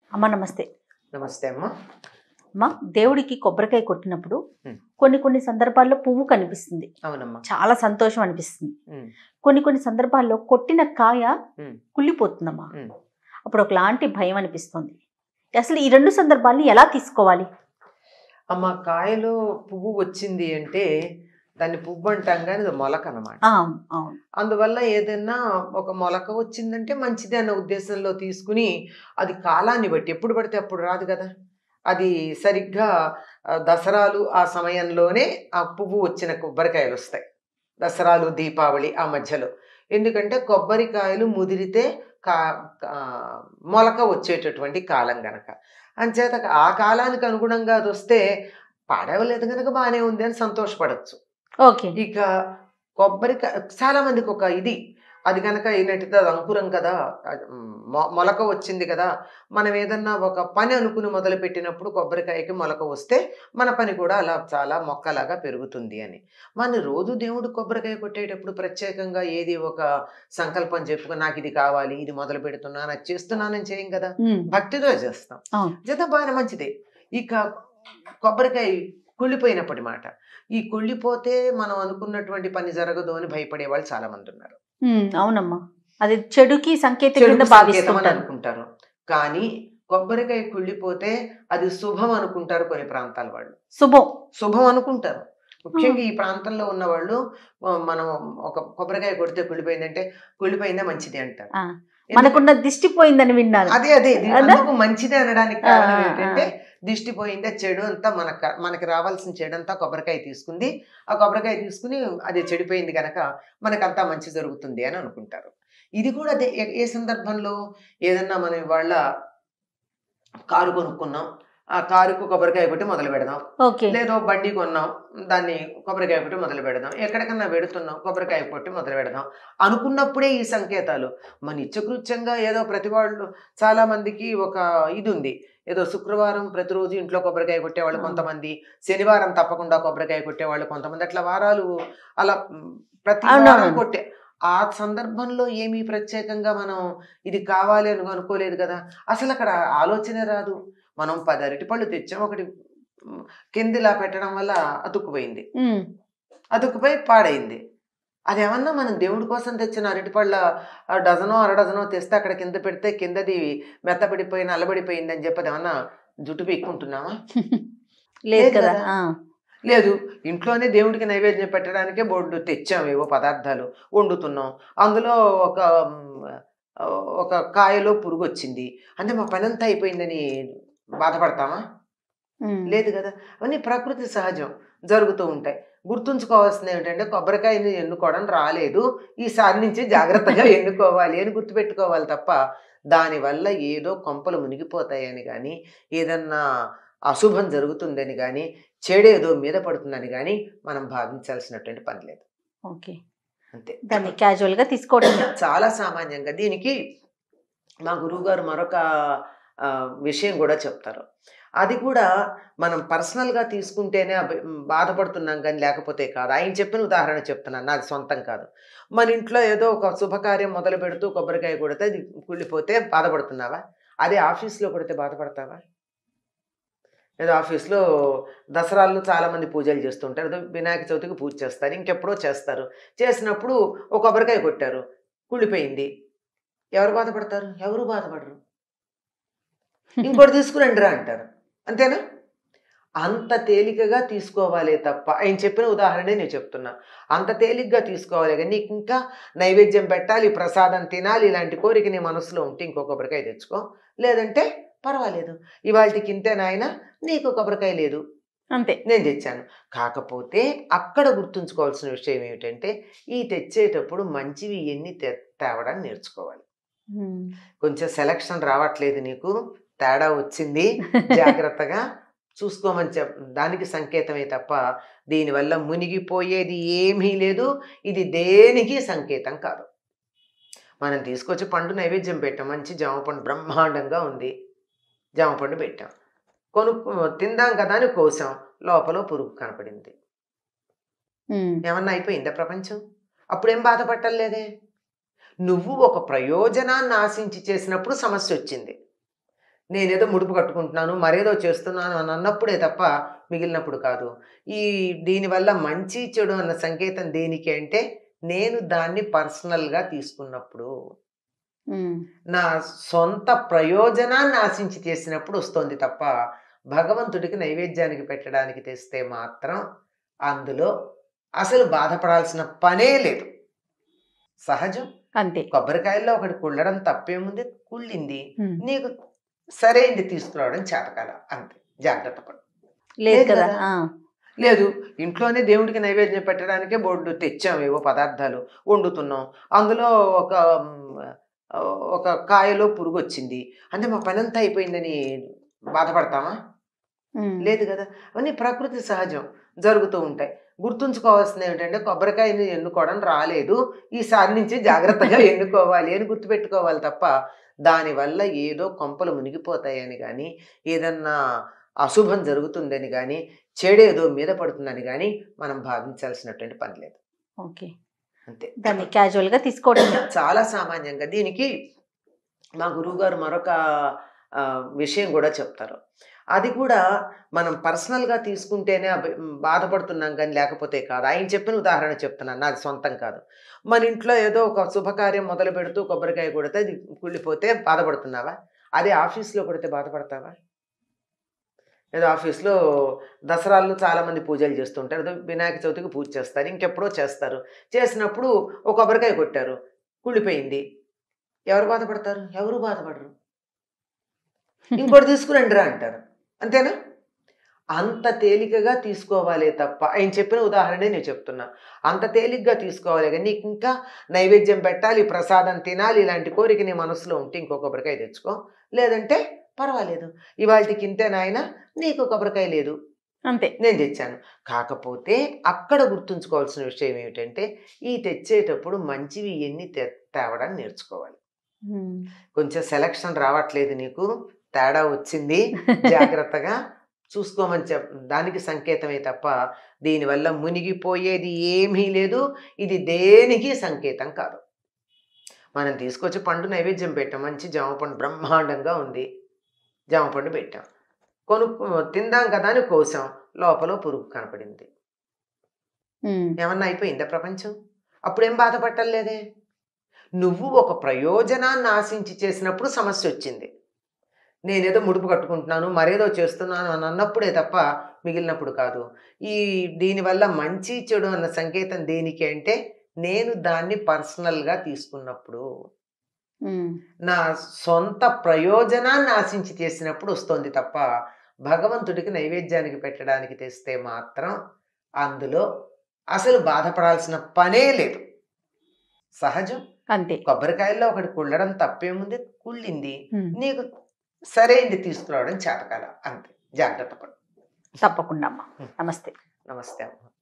అమ్మ నమస్తే నమస్తే అమ్మా అమ్మ దేవుడికి కొబ్బరికాయ కొట్టినప్పుడు Hmm. కొన్ని కొన్ని సందర్భాల్లో పువ్వు కనిపిస్తుంది అవునమ్మా చాలా సంతోషం అనిపిస్తుంది ఉమ్, కొన్ని కొన్ని సందర్భాల్లో కొట్టిన కాయ Hmm. కుళ్ళిపోతుందమ్మా ఉమ్. అప్పుడు ఒకలాంటి భయం అనిపిస్తుంది అసలు ఈ రెండు సందర్భాల్ని ఎలా తీసుకోవాలి అమ్మ కాయలో పువ్వు వచ్చింది అంటే దాన్ని పువ్వు అంటాం కానీ అది మొలక అనమాట ఆ, అవును అందువల్ల ఏదైనా ఒక మొలక వచ్చిందంటే మంచిది అన్న ఉద్దేశంలో తీసుకుని అది కాలాన్ని బట్టి ఎప్పుడు పడితే అప్పుడు రాదు కదా అది సరిగ్గా ఆ, దసరాలు ఆ సమయంలోనే ఆ పువ్వు వచ్చిన కొబ్బరికాయలు వస్తాయి దసరాలు దీపావళి ఆ మధ్యలో ఎందుకంటే కొబ్బరికాయలు ముదిరితే కా కా- మొలక వచ్చేటటువంటి కాలం గనక అంచేత ఆ కాలానికి అనుగుణంగా అది వస్తే పాడవలేదు కనుక బాగానే ఉంది అని సంతోషపడచ్చు ఓకే ఇక కొబ్బరికాయ చాలా మందికి ఒక ఇది అది కనుక అయినట్టు అది అంకురం కదా అది మొ- మొలక వచ్చింది కదా మనం ఏదన్నా ఒక పని అనుకుని మొదలు పెట్టినప్పుడు కొబ్బరికాయకి మొలక వస్తే మన పని కూడా అలా చాలా మొక్కలాగా పెరుగుతుంది అని మన రోజు దేవుడు కొబ్బరికాయ కొట్టేటప్పుడు ప్రత్యేకంగా ఏది ఒక సంకల్పం చెప్పుకొని నాకు ఇది కావాలి ఇది మొదలు పెడుతున్నాను అది చేస్తున్నానని చేయం కదా ఉమ్, భక్తితో చేస్తాం అవును. జత బాగా మంచిదే ఇక కొబ్బరికాయ కుళ్ళిపోయినప్పటి మాట ఈ కుళ్ళిపోతే మనం అనుకున్నటువంటి పని జరగదు అని భయపడే వాళ్ళు చాలా మంది ఉన్నారు ఉమ్, అవునమ్మా అది చెడుకి సంకేతం కింద చెడుకు సంకేతం అని భావిస్తుంటారు అనుకుంటారు కానీ కొబ్బరికాయ కుళ్ళిపోతే అది శుభం అనుకుంటారు కొన్ని ప్రాంతాల వాళ్ళు శుభం శుభం అనుకుంటారు ముఖ్యంగా ఈ ప్రాంతంలో ఉన్న వాళ్ళు ఆ, మనం ఒక కొబ్బరికాయ కొడితే కుళ్ళిపోయిందంటే కుళ్ళిపోయిందా మంచిది అంటారు ఆ, మనకున్న దిష్టి పోయిందని విన్నాను అదే అదే ఇది అదా? అందుకు మంచిది అనడానికి కారణం ఆ, ఆ, ఏంటంటే దిష్టి పోయిందే చెడు అంతా మనక మనకి రావాల్సిన చెడు అంతా కొబ్బరికాయ తీసుకుంది ఆ కొబ్బరికాయ తీసుకుని అది చెడిపోయింది కనుక మనకంతా మంచి జరుగుతుంది అని అనుకుంటారు ఇది కూడా అదే ఏ- ఏ సందర్భంలో ఏదన్నా మనం ఇవాళ కారు కొనుక్కున్నాం ఆ కారుకు కొబ్బరికాయ కొట్టి మొదలు పెడదాం ఓకే లేదో బండి కొన్నాం దాన్ని కొబ్బరికాయ కొట్టి మొదలు పెడదాం ఎక్కడికన్నా పెడుతున్నాం కొబ్బరికాయ కొట్టి మొదలు పెడదాం అనుకున్నప్పుడే ఈ సంకేతాలు మన నిత్యకృత్యంగా ఏదో ప్రతి వాళ్ళు చాలా మందికి ఒక ఇది ఉంది ఏదో శుక్రవారం ప్రతిరోజు ఇంట్లో కొబ్బరికాయ కొట్టేవాళ్ళు ఆ. కొంతమంది శనివారం తప్పకుండా కొబ్బరికాయ కొట్టేవాళ్ళు కొంతమంది అట్లా వారాలు అలా మ్, ప్రతి అవునవును. వారం కొట్టే ఆ సందర్భంలో ఏమీ ప్రత్యేకంగా మనం ఇది కావాలి అని అనుకోలేదు కదా అసలు అక్కడ ఆలోచనే రాదు మనం పది అరటిపళ్ళు తెచ్చాం ఒకటి మ్, కిందిలా పెట్టడం వల్ల అతుక్కుపోయింది ఉమ్, అతుక్కుపోయి పాడైంది అదేమన్నా మనం దేవుడి కోసం తెచ్చిన అరటిపళ్ళ ఆ డజనో అర డజనో తెస్తే అక్కడ కింద పెడితే కిందది మెత్తపడిపోయి నల్లబడిపోయింది అని చెప్పి అదేమన్నా జుట్టు పీక్కుంటున్నామా లేదు లేదు కదా కదా. ఆ, లేదు ఇంట్లోనే దేవుడికి నైవేద్యం పెట్టడానికే బోర్డు తెచ్చాం ఏవో పదార్థాలు వండుతున్నాం అందులో ఒక మ్, ఒక కాయలో పురుగు వచ్చింది అంటే మా పని అంతా అయిపోయిందని బాధపడతామా ఉమ్, లేదు కదా అవన్నీ ప్రకృతి సహజం జరుగుతూ ఉంటాయి గుర్తుంచుకోవాల్సింది ఏమిటంటే కొబ్బరికాయని ఎన్నుకోవడం రాలేదు ఈసారి నుంచి జాగ్రత్తగా ఎన్నుకోవాలి అని గుర్తుపెట్టుకోవాలి తప్ప దానివల్ల ఏదో కొంపలు మునిగిపోతాయని కానీ ఏదన్నా అశుభం జరుగుతుందని కానీ చెడేదో మీద పడుతుందని కానీ మనం భావించాల్సినటువంటి పని లేదు ఓకే అంతే దాన్ని క్యాజువల్ గా తీసుకోవడం చాలా సామాన్యంగా దీనికి మా గురువుగారు మరొక ఆ, విషయం కూడా చెప్తారు అది కూడా మనం పర్సనల్గా తీసుకుంటేనే అబ్బ- బాధపడుతున్నాం కానీ లేకపోతే కాదు ఆయన చెప్పిన ఉదాహరణ చెప్తున్నాను నాది సొంతం కాదు మన ఇంట్లో ఏదో ఒక శుభకార్యం మొదలు పెడుతూ కొబ్బరికాయ కొడితే అది కుళ్ళిపోతే బాధపడుతున్నావా అదే ఆఫీస్లో కొడితే బాధపడతావా ఏదో ఆఫీస్లో దసరాల్లో చాలామంది పూజలు చేస్తుంటారు ఏదో వినాయక చవితికి పూజ చేస్తారు ఇంకెప్పుడో చేస్తారు చేసినప్పుడు ఒక కొబ్బరికాయ కొట్టారు కుళ్ళిపోయింది ఎవరు బాధపడతారు ఎవరు బాధపడరు ఇంకోటి తీసుకురండి రా అంటారు అంతేనా అంత తేలికగా తీసుకోవాలే తప్ప ఆయన చెప్పిన ఉదాహరణే నేను చెప్తున్నా అంత తేలిగ్గా తీసుకోవాలి కానీ నీకు ఇంకా నైవేద్యం పెట్టాలి ప్రసాదం తినాలి ఇలాంటి కోరిక నీ మనసులో ఉంటే ఇంకో కొబ్బరికాయ తెచ్చుకో లేదంటే పర్వాలేదు ఇవాళకి ఇంతే నాయన నీకు కొబ్బరికాయ లేదు అంతే నేను తెచ్చాను కాకపోతే అక్కడ గుర్తుంచుకోవాల్సిన విషయం ఏమిటంటే ఈ తెచ్చేటప్పుడు మంచివి ఎన్ని తే- తేవడం నేర్చుకోవాలి ఉమ్, కొంచెం సెలక్షన్ రావట్లేదు నీకు తేడా వచ్చింది జాగ్రత్తగా చూసుకోమని చెప్ దానికి సంకేతమే తప్ప దీనివల్ల మునిగిపోయేది ఏమీ లేదు ఇది దేనికి సంకేతం కాదు మనం తీసుకొచ్చి పండు నైవేద్యం పెట్టాం మంచి జామ పండు బ్రహ్మాండంగా ఉంది జామ పండు పెట్టాం కొను తిందాం కదా అని కోసాం లోపల పురుగు కనపడింది ఉమ్, ఏమన్నా అయిపోయిందా ప్రపంచం అప్పుడేం బాధపట్టలేదే నువ్వు ఒక ప్రయోజనాన్ని ఆశించి చేసినప్పుడు సమస్య వచ్చింది నేనేదో ముడుపు కట్టుకుంటున్నాను మరేదో చేస్తున్నాను అని అన్నప్పుడే తప్ప మిగిలినప్పుడు కాదు ఈ దీనివల్ల మంచి చెడు అన్న సంకేతం దేనికి అంటే నేను దాన్ని పర్సనల్గా తీసుకున్నప్పుడు ఉమ్, నా సొంత ప్రయోజనాన్ని ఆశించి చేసినప్పుడు వస్తుంది తప్ప భగవంతుడికి నైవేద్యానికి పెట్టడానికి తెస్తే మాత్రం అందులో అసలు బాధపడాల్సిన పనే లేదు సహజం అంతే కొబ్బరికాయల్లో ఒకటి కుళ్ళడం తప్పేముంది కుళ్ళింది ఉమ్, నీకు సరైంది తీసుకురావడం చేతకాల అంతే జాగ్రత్త పడు లేదు లేదు కదా కదా. ఆ, లేదు ఇంట్లోనే దేవుడికి నైవేద్యం పెట్టడానికే బోర్డు తెచ్చాం ఏవో పదార్థాలు వండుతున్నాం అందులో ఒక మ్, ఒక కాయలో పురుగు వచ్చింది అంటే మా పని అంతా అయిపోయిందని బాధపడతామా ఉమ్, లేదు కదా అవన్నీ ప్రకృతి సహజం జరుగుతూ ఉంటాయి గుర్తుంచుకోవాల్సింది ఏమిటంటే కొబ్బరికాయని ఎన్నుకోవడం రాలేదు ఈసారి నుంచి జాగ్రత్తగా ఎన్నుకోవాలి అని గుర్తుపెట్టుకోవాలి తప్ప దానివల్ల ఏదో కొంపలు మునిగిపోతాయని కానీ ఏదన్నా అశుభం జరుగుతుందని కానీ చెడేదో మీద పడుతుందని కానీ మనం భావించాల్సినటువంటి పని లేదు ఓకే అంతే దాన్ని క్యాజువల్ గా తీసుకోవడం చాలా సామాన్యంగా దీనికి మా గురువుగారు మరొక ఆ, విషయం కూడా చెప్తారు అది కూడా మనం పర్సనల్గా తీసుకుంటేనే అబ- బాధపడుతున్నాం కానీ లేకపోతే కాదు ఆయన చెప్పిన ఉదాహరణ చెప్తున్నాను నాది సొంతం కాదు మన ఇంట్లో ఏదో ఒక శుభకార్యం మొదలు పెడుతూ కొబ్బరికాయ కొడితే అది కుళ్ళిపోతే బాధపడుతున్నావా అదే ఆఫీస్లో కొడితే బాధపడతావా ఏదో ఆఫీస్లో దసరాల్లో చాలామంది పూజలు చేస్తుంటారు ఏదో వినాయక చవితికి పూజ చేస్తారు ఇంకెప్పుడో చేస్తారు చేసినప్పుడు ఒక కొబ్బరికాయ కొట్టారు కుళ్ళిపోయింది ఎవరు బాధపడతారు ఎవరు బాధపడరు ఇంకోటి తీసుకురండి రా అంటారు అంతేనా అంత తేలికగా తీసుకోవాలే తప్ప ఆయన చెప్పిన ఉదాహరణే నేను చెప్తున్నా అంత తేలిగ్గా తీసుకోవాలి కానీ నీకు ఇంకా నైవేద్యం పెట్టాలి ప్రసాదం తినాలి ఇలాంటి కోరిక నీ మనసులో ఉంటే ఇంకో కొబ్బరికాయ తెచ్చుకో లేదంటే పర్వాలేదు ఇవాళకి ఇంతే నాయన నీకు కొబ్బరికాయ లేదు అంతే నేను తెచ్చాను కాకపోతే అక్కడ గుర్తుంచుకోవాల్సిన విషయం ఏమిటంటే ఈ తెచ్చేటప్పుడు మంచివి ఎన్ని తే- తేవడం నేర్చుకోవాలి ఉమ్, కొంచెం సెలక్షన్ రావట్లేదు నీకు తేడా వచ్చింది జాగ్రత్తగా చూసుకోమని చెప్ దానికి సంకేతమే తప్ప దీనివల్ల మునిగిపోయేది ఏమీ లేదు ఇది దేనికి సంకేతం కాదు మనం తీసుకొచ్చి పండు నైవేద్యం పెట్టాం మంచి జామ పండు బ్రహ్మాండంగా ఉంది జామ పండు పెట్టాం కొను తిందాం కదా అని కోసాం లోపల పురుగు కనపడింది ఉమ్, ఏమన్నా అయిపోయిందా ప్రపంచం అప్పుడేం బాధపట్టలేదే నువ్వు ఒక ప్రయోజనాన్ని ఆశించి చేసినప్పుడు సమస్య వచ్చింది నేనేదో ముడుపు కట్టుకుంటున్నాను మరేదో చేస్తున్నాను అని అన్నప్పుడే తప్ప మిగిలినప్పుడు కాదు ఈ దీనివల్ల మంచి చెడు అన్న సంకేతం దేనికి అంటే నేను దాన్ని పర్సనల్గా తీసుకున్నప్పుడు ఉమ్, నా సొంత ప్రయోజనాన్ని ఆశించి చేసినప్పుడు వస్తుంది తప్ప భగవంతుడికి నైవేద్యానికి పెట్టడానికి తెస్తే మాత్రం అందులో అసలు బాధపడాల్సిన పనే లేదు సహజం అంతే కొబ్బరికాయల్లో ఒకటి కుళ్ళడం తప్పేముంది కుళ్ళింది ఉమ్, నీకు సరైంది తీసుకురావడం చేతకాల అంతే జాగ్రత్త పడు తప్పకుండా అమ్మా నమస్తే నమస్తే అమ్మ